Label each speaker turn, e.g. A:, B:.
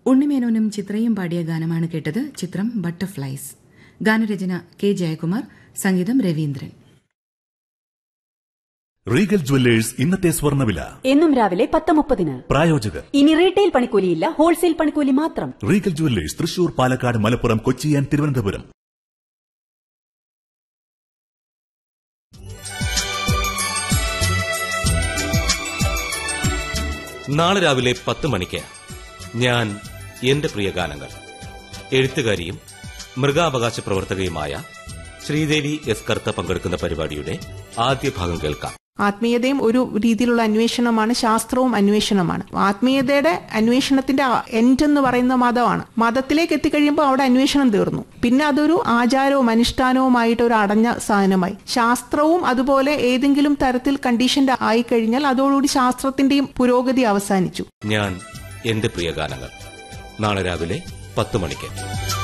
A: ഉണ്ണിമേനോനും ചിത്രയും പാടിയ ഗാനമാണ് കേട്ടത് ചിത്രം ബട്ടർഫ്ലൈസ് ഗാനരചന കെ ജയകുമാർ സംഗീതം രവീന്ദ്രൻ
B: റീഗൽ ജുവല്ലേഴ്സ് ഇന്നത്തെ സ്വർണ്ണവില
C: എന്നും രാവിലെ പത്ത് മുപ്പതിന്
B: പ്രായോജകർ
C: ഇനി റീറ്റെയിൽ പണിക്കൂലിയില്ല ഹോൾസെയിൽ പണിക്കൂലി മാത്രം
B: റീഗൽ ജുവല്ലേഴ്സ് തൃശൂർ പാലക്കാട് മലപ്പുറം കൊച്ചി ആൻഡ് തിരുവനന്തപുരം
D: നാളെ രാവിലെ പത്ത് മണിക്ക് ഞാൻ എന്റെ പ്രിയ ഗാനങ്ങൾ എഴുത്തുകാരിയും മൃഗാവകാശ പ്രവർത്തകയുമായ ശ്രീദേവി എസ് കർത്ത പങ്കെടുക്കുന്ന പരിപാടിയുടെ ആദ്യ ഭാഗം കേൾക്കാം
E: ആത്മീയതയും ഒരു രീതിയിലുള്ള അന്വേഷണമാണ് ശാസ്ത്രവും അന്വേഷണമാണ് ആത്മീയതയുടെ അന്വേഷണത്തിന്റെ എൻഡ് എന്ന് പറയുന്ന മതമാണ് മതത്തിലേക്ക് എത്തിക്കഴിയുമ്പോൾ അവിടെ അന്വേഷണം തീർന്നു പിന്നെ അതൊരു ആചാരവും അനുഷ്ഠാനവുമായിട്ട് ഒരു അടഞ്ഞ സാധനമായി ശാസ്ത്രവും അതുപോലെ ഏതെങ്കിലും തരത്തിൽ കണ്ടീഷൻഡ് ആയി കഴിഞ്ഞാൽ അതോടുകൂടി ശാസ്ത്രത്തിന്റെയും പുരോഗതി അവസാനിച്ചു
D: ഞാൻ എന്റെ പ്രിയ ഗാനങ്ങൾ നാളെ രാവിലെ പത്ത് മണിക്ക്